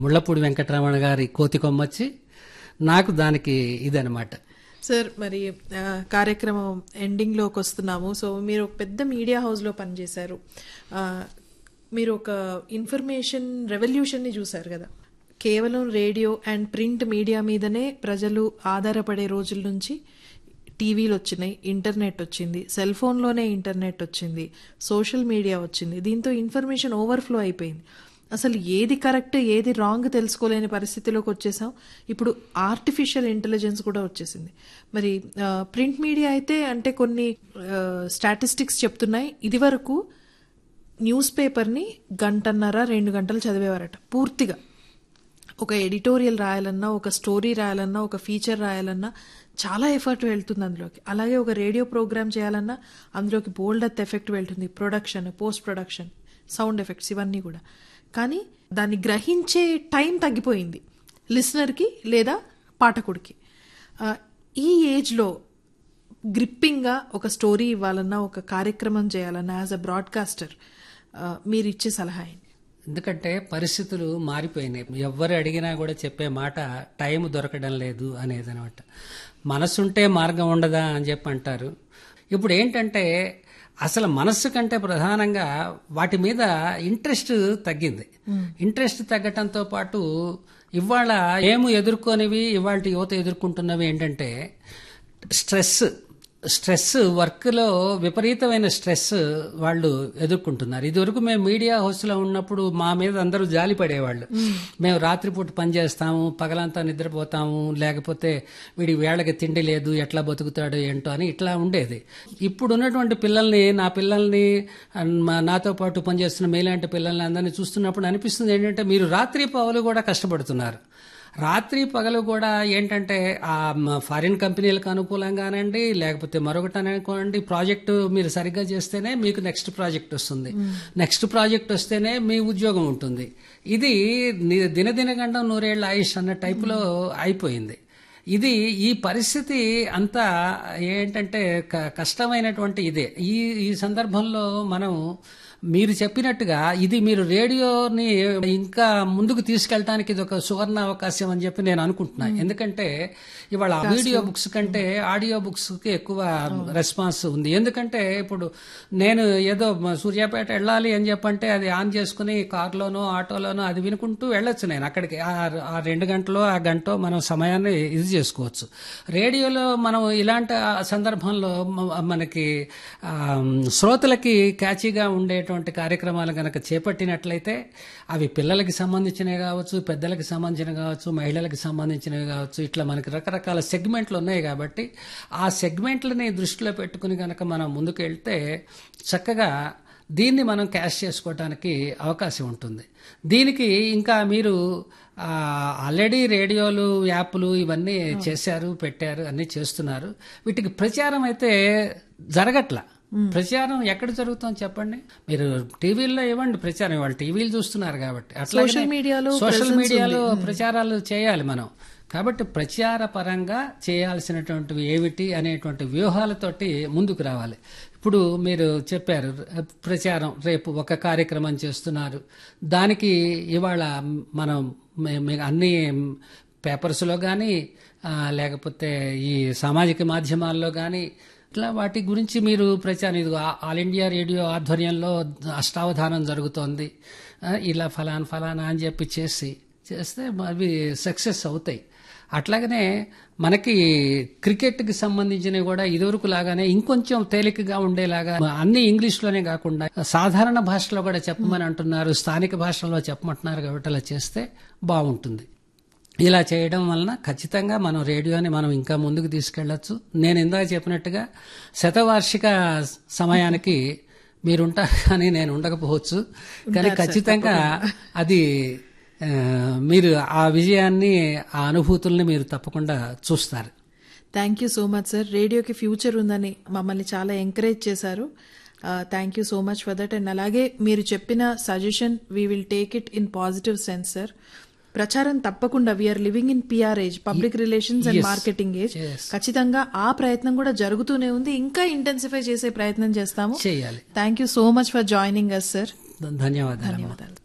ముళ్ళపూడి వెంకటరమణ గారి కోతి కొమ్మచ్చి నాకు దానికి ఇదనమాట సార్ మరి ఆ, కార్యక్రమం ఎండింగ్లోకి వస్తున్నాము సో మీరు ఒక పెద్ద మీడియా హౌస్లో పనిచేశారు ఆ, మీరు ఒక ఇన్ఫర్మేషన్ రెవల్యూషన్ని చూశారు కదా కేవలం రేడియో అండ్ ప్రింట్ మీడియా మీదనే ప్రజలు ఆధారపడే రోజుల నుంచి టీవీలు వచ్చినాయి ఇంటర్నెట్ వచ్చింది సెల్ ఫోన్లోనే ఇంటర్నెట్ వచ్చింది సోషల్ మీడియా వచ్చింది దీంతో ఇన్ఫర్మేషన్ ఓవర్ఫ్లో అయిపోయింది అసలు ఏది కరెక్ట్ ఏది రాంగ్ తెలుసుకోలేని పరిస్థితిలోకి వచ్చేసాం ఇప్పుడు ఆర్టిఫిషియల్ ఇంటెలిజెన్స్ కూడా వచ్చేసింది మరి ప్రింట్ మీడియా అయితే అంటే కొన్ని స్టాటిస్టిక్స్ చెప్తున్నాయి ఇదివరకు న్యూస్ పేపర్ని గంటన్నర రెండు గంటలు చదివేవారట పూర్తిగా ఒక ఎడిటోరియల్ రాయాలన్నా ఒక స్టోరీ రాయాలన్నా ఒక ఫీచర్ రాయాలన్నా చాలా ఎఫర్ట్ వెళ్తుంది అందులోకి అలాగే ఒక రేడియో ప్రోగ్రామ్ చేయాలన్నా అందులోకి బోల్డ్ అత్ ఎఫెక్ట్ వెళ్తుంది production post production sound effects ఇవన్నీ కూడా కానీ దాన్ని గ్రహించే టైం తగ్గిపోయింది లిసనర్కి లేదా పాఠకుడికి ఆ, ఈ ఏజ్లో గ్రిప్పింగ్గా ఒక స్టోరీ ఇవ్వాలన్నా ఒక కార్యక్రమం చేయాలన్నా యాజ్ అ బ్రాడ్కాస్టర్ మీరు ఇచ్చే సలహా ఏంటి ఎందుకంటే పరిస్థితులు మారిపోయినాయి ఎవ్వరు అడిగినా కూడా చెప్పే మాట టైం దొరకడం లేదు అనేది అనమాట మనసుంటే మార్గం ఉండదా అని చెప్పి అంటారు ఇప్పుడు ఏంటంటే అసలు మనస్సు కంటే ప్రధానంగా వాటి మీద ఇంట్రెస్ట్ తగ్గింది ఇంట్రెస్ట్ తగ్గటంతో పాటు ఇవాళ ఏము ఎదుర్కొనివి ఇవాళ యువత ఎదుర్కొంటున్నవి ఏంటంటే స్ట్రెస్ స్ట్రెస్ వర్క్లో విపరీతమైన స్ట్రెస్ వాళ్ళు ఎదుర్కొంటున్నారు ఇదివరకు మేము మీడియా హౌస్లో ఉన్నప్పుడు మా మీద అందరూ జాలి పడేవాళ్ళు మేము రాత్రిపూట పని చేస్తాము పగలంతా నిద్రపోతాము లేకపోతే వీడి వేళకి తిండి లేదు ఎట్లా బతుకుతాడు ఏంటో అని ఇట్లా ఉండేది ఇప్పుడు ఉన్నటువంటి పిల్లల్ని నా పిల్లల్ని అన్ మా- నాతో పాటు పనిచేస్తున్న మీలాంటి పిల్లల్ని అందరినీ చూస్తున్నప్పుడు అనిపిస్తుంది ఏంటంటే మీరు రాత్రి పగలు కూడా కష్టపడుతున్నారు రాత్రి పగలు కూడా ఏంటంటే ఆ మ- ఫారిన్ కంపెనీలకు అనుకూలంగానండి లేకపోతే మరొకటి అనుకోండి ప్రాజెక్టు మీరు సరిగ్గా చేస్తేనే మీకు నెక్స్ట్ ప్రాజెక్ట్ వస్తుంది నెక్స్ట్ ప్రాజెక్ట్ వస్తేనే మీ ఉద్యోగం ఉంటుంది ఇది ని- దినదినగండం నూరేళ్ల ఆయుష్ అన్న టైపులో అయిపోయింది ఇది ఈ పరిస్థితి అంతా ఏంటంటే క- కష్టమైనటువంటి ఇదే ఈ ఈ సందర్భంలో మనం మీరు చెప్పినట్టుగా ఇది మీరు రేడియోని ఇంకా ముందుకు తీసుకెళ్ళడానికి ఇది ఒక సువర్ణ అవకాశం అని చెప్పి నేను అనుకుంటున్నా ఎందుకంటే ఇవాళ వీడియో బుక్స్ కంటే ఆడియో బుక్స్ కి ఎక్కువ రెస్పాన్స్ ఉంది ఎందుకంటే ఇప్పుడు నేను ఏదో మ- సూర్యాపేట వెళ్ళాలి అని చెప్పంటే అది ఆన్ చేసుకుని కార్లోనో ఆటోలోనో అది వినుకుంటూ వెళ్ళొచ్చు నేను అక్కడికి ఆ ఆ రెండు గంటలో ఆ గంటో మనం సమయాన్ని ఇది చేసుకోవచ్చు రేడియోలో మనం ఇలాంటి ఆ సందర్భంలో మ- మనకి ఆ, శ్రోతలకి క్యాచీగా ఉండేటువంటి కార్యక్రమాలు కనుక చేపట్టినట్లయితే అవి పిల్లలకి సంబంధించినవి కావచ్చు పెద్దలకి సంబంధించినవి కావచ్చు మహిళలకి సంబంధించినవి కావచ్చు ఇట్లా మనకి రకరకాల సెగ్మెంట్లు ఉన్నాయి కాబట్టి ఆ సెగ్మెంట్లని దృష్టిలో పెట్టుకుని కనుక మనం ముందుకు వెళ్తే చక్కగా దీన్ని మనం క్యాష్ చేసుకోవడానికి అవకాశం ఉంటుంది దీనికి ఇంకా మీరు ఆ, ఆల్రెడీ రేడియోలు యాప్లు ఇవన్నీ చేశారు పెట్టారు అన్ని చేస్తున్నారు వీటికి ప్రచారం అయితే జరగట్లా ప్రచారం ఎక్కడ జరుగుతుందో చెప్పండి మీరు టీవీల్లో ఇవ్వండి ప్రచారం ఇవాళ టీవీలు చూస్తున్నారు కాబట్టి అట్లా Social మీడియాలో సోషల్ మీడియాలో ప్రచారాలు చేయాలి మనం కాబట్టి ప్రచార పరంగా చేయాల్సినటువంటివి ఏమిటి అనేటువంటి వ్యూహాలతోటి ముందుకు రావాలి ఇప్పుడు మీరు చెప్పారు ప్రచారం రేపు ఒక కార్యక్రమం చేస్తున్నారు దానికి ఇవాళ మనం మే- మే- అన్ని పేపర్స్లో కానీ లేకపోతే ఈ సామాజిక మాధ్యమాల్లో కానీ ఇట్లా వాటి గురించి మీరు ప్రచారం ఇదిగో ఆ- ఆల్ ఇండియా రేడియో ఆధ్వర్యంలో అష్టావధానం జరుగుతోంది ఆ, ఇలా ఫలానా ఫలానా అని చెప్పి చేసి చేస్తే అవి సక్సెస్ అవుతాయి అట్లాగనే మనకి క్రికెట్కి సంబంధించినవి కూడా ఇదివరకు లాగానే ఇంకొంచెం తేలికగా ఉండేలాగా అన్ని ఇంగ్లీష్లోనే కాకుండా సాధారణ భాషలో కూడా చెప్పమని అంటున్నారు స్థానిక భాషలో చెప్పమంటున్నారు కాబట్టి అలా చేస్తే బాగుంటుంది ఇలా చేయడం వలన ఖచ్చితంగా మనం రేడియోని మనం ఇంకా ముందుకు తీసుకెళ్లొచ్చు నేను ఇందాక చెప్పినట్టుగా శతవార్షిక సమయానికి మీరుంటారు కానీ నేను ఉండకపోవచ్చు కానీ ఖచ్చితంగా అది ఆ, మీరు ఆ విజయాన్ని ఆ అనుభూతుల్ని మీరు తప్పకుండా చూస్తారు thank you so much sir రేడియోకి ఫ్యూచర్ ఉందని మమ్మల్ని చాలా ఎంకరేజ్ చేశారు thank you so much for that and అలాగే మీరు చెప్పిన suggestion we will take it in positive sense sir ప్రచారం తప్పకుండా we are living in P R age public relations and marketing age Yes. ఖచ్చితంగా ఆ ప్రయత్నం కూడా జరుగుతూనే ఉంది ఇంకా ఇంటెన్సిఫై చేసే ప్రయత్నం చేస్తాము చేయాలి thank you so much for joining us sir ధన్యవాదాలు ధన్యవాదాలు